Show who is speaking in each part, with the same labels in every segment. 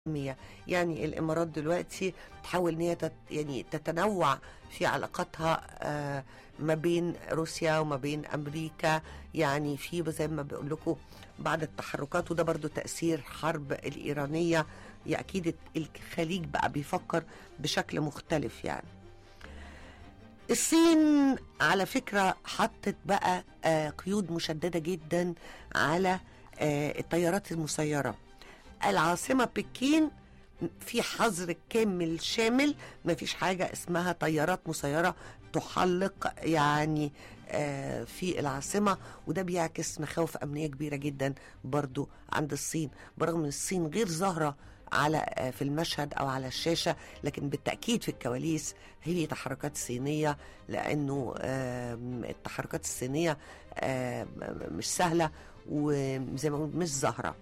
Speaker 1: يعني الامارات دلوقتي تحاول ان هي تت يعني تتنوع في علاقاتها آه ما بين روسيا وما بين امريكا يعني في زي ما بقول لكم بعض التحركات وده برضو تاثير حرب الايرانيه يا اكيد الخليج بقى بيفكر بشكل مختلف يعني الصين على فكره حطت بقى آه قيود مشدده جدا على آه الطيارات المسيره العاصمة بكين في حظر كامل شامل ما فيش حاجة اسمها طيارات مسيرة تحلق يعني آه في العاصمة وده بيعكس مخاوف أمنية كبيرة جدا برضو عند الصين برغم ان الصين غير ظاهرة على آه في المشهد او على الشاشه لكن بالتاكيد في الكواليس هي تحركات صينيه لانه آه التحركات الصينيه مش سهله وزي ما مش ظاهره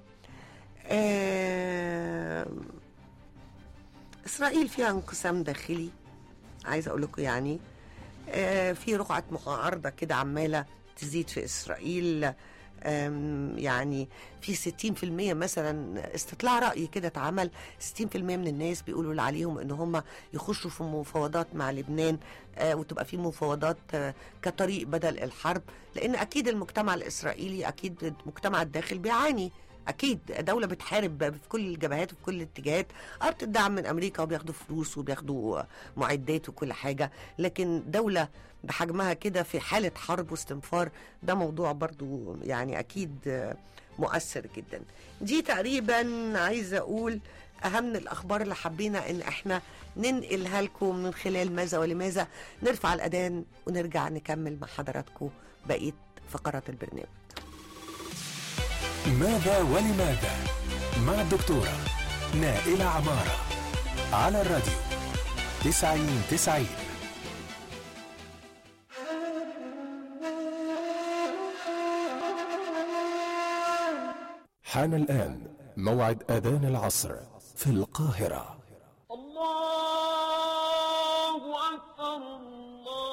Speaker 1: آه اسرائيل فيها انقسام داخلي عايزه اقول لكم يعني آه في رقعه معارضه كده عماله تزيد في اسرائيل يعني في 60% مثلا استطلاع رأي كده اتعمل 60% من الناس بيقولوا اللي عليهم ان هم يخشوا في مفاوضات مع لبنان آه وتبقى في مفاوضات آه كطريق بدل الحرب لان اكيد المجتمع الاسرائيلي اكيد المجتمع الداخل بيعاني اكيد دوله بتحارب في كل الجبهات وفي كل الاتجاهات اه بتدعم من امريكا وبياخدوا فلوس وبياخدوا معدات وكل حاجه لكن دوله بحجمها كده في حاله حرب واستنفار ده موضوع برضو يعني اكيد مؤثر جدا دي تقريبا عايزه اقول اهم الاخبار اللي حبينا ان احنا ننقلها لكم من خلال ماذا ولماذا نرفع الاذان ونرجع نكمل مع حضراتكم بقيه فقرات البرنامج
Speaker 2: ماذا ولماذا مع الدكتورة نائلة عمارة على الراديو تسعين تسعين حان الآن موعد أذان العصر في القاهرة
Speaker 3: الله أكبر الله